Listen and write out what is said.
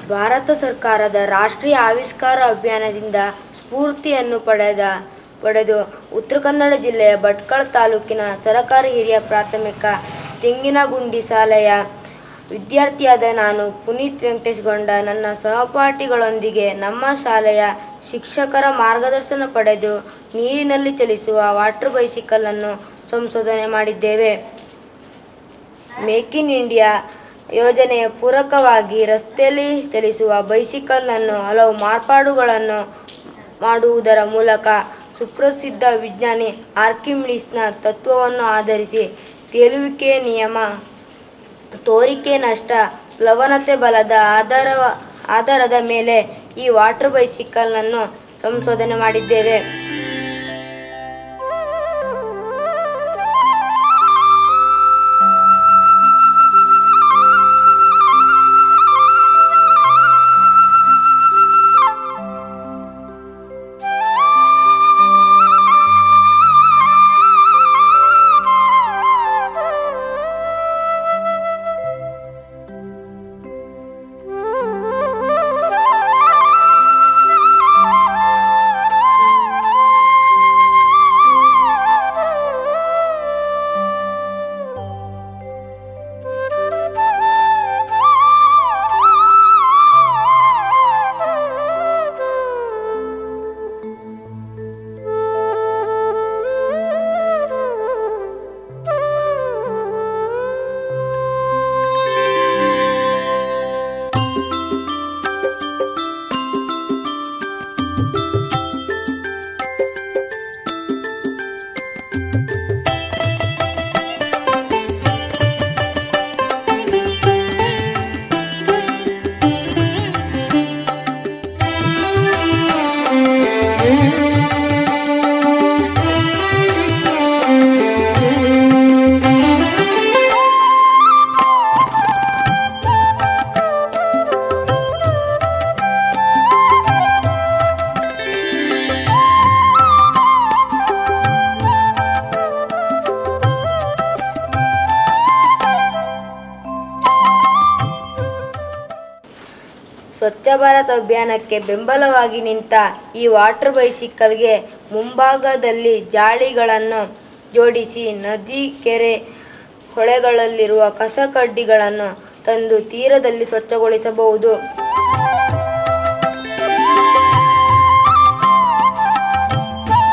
ಭಾರತ ಸರ್ಕಾರದ ರಾಷ್ಟ್ರೀಯ ಆವಿಷ್ಕಾರ ಅಭಿಯಾನದಿಂದ ಸ್ಫೂರ್ತಿಯನ್ನು ಪಡೆದ ಪಡೆದು ಉತ್ತರ ಕನ್ನಡ ಜಿಲ್ಲೆಯ ಭಟ್ಕಳ ತಾಲೂಕಿನ ಸರಕಾರಿ ಹಿರಿಯ ಪ್ರಾಥಮಿಕ ತೆಂಗಿನಗುಂಡಿ ಶಾಲೆಯ ವಿದ್ಯಾರ್ಥಿಯಾದ ನಾನು ಪುನೀತ್ ವೆಂಕಟೇಶ್ ಗೊಂಡ ನನ್ನ ಸಹಪಾಠಿಗಳೊಂದಿಗೆ ನಮ್ಮ ಶಾಲೆಯ ಶಿಕ್ಷಕರ ಮಾರ್ಗದರ್ಶನ ಪಡೆದು ನೀರಿನಲ್ಲಿ ಚಲಿಸುವ ವಾಟರ್ ಬೈಸಿಕಲ್ ಅನ್ನು ಸಂಶೋಧನೆ ಮಾಡಿದ್ದೇವೆ ಮೇಕ್ ಇನ್ ಇಂಡಿಯಾ ಯೋಜನೆಯ ಪೂರಕವಾಗಿ ರಸ್ತೆಯಲ್ಲಿ ಚಲಿಸುವ ಬೈಸಿಕಲ್ ಅನ್ನು ಹಲವು ಮಾರ್ಪಾಡುಗಳನ್ನು ಮಾಡುವುದರ ಮೂಲಕ ಸುಪ್ರಸಿದ್ಧ ವಿಜ್ಞಾನಿ ಆರ್ಕಿಮಿಡಿಸ್ನ ತತ್ವವನ್ನು ಆಧರಿಸಿ ತೇಲುವಿಕೆ ನಿಯಮ ತೋರಿಕೆ ನಷ್ಟ ಪ್ಲವನತೆ ಬಲದ ಆಧಾರ ಆಧಾರದ ಮೇಲೆ ಈ ವಾಟರ್ ಬೈಸಿಕಲ್ ಅನ್ನು ಸಂಶೋಧನೆ ಮಾಡಿದ್ದೇವೆ ಸ್ವಚ್ಛ ಭಾರತ್ ಅಭಿಯಾನಕ್ಕೆ ಬೆಂಬಲವಾಗಿ ನಿಂತ ಈ ವಾಟರ್ ಬೈಸಿಕಲ್ಗೆ ಮುಂಭಾಗದಲ್ಲಿ ಜಾಳಿಗಳನ್ನು ಜೋಡಿಸಿ ನದಿ ಕೆರೆ ಹೊಳೆಗಳಲ್ಲಿರುವ ಕಸ ಕಡ್ಡಿಗಳನ್ನು ತಂದು ತೀರದಲ್ಲಿ ಸ್ವಚ್ಛಗೊಳಿಸಬಹುದು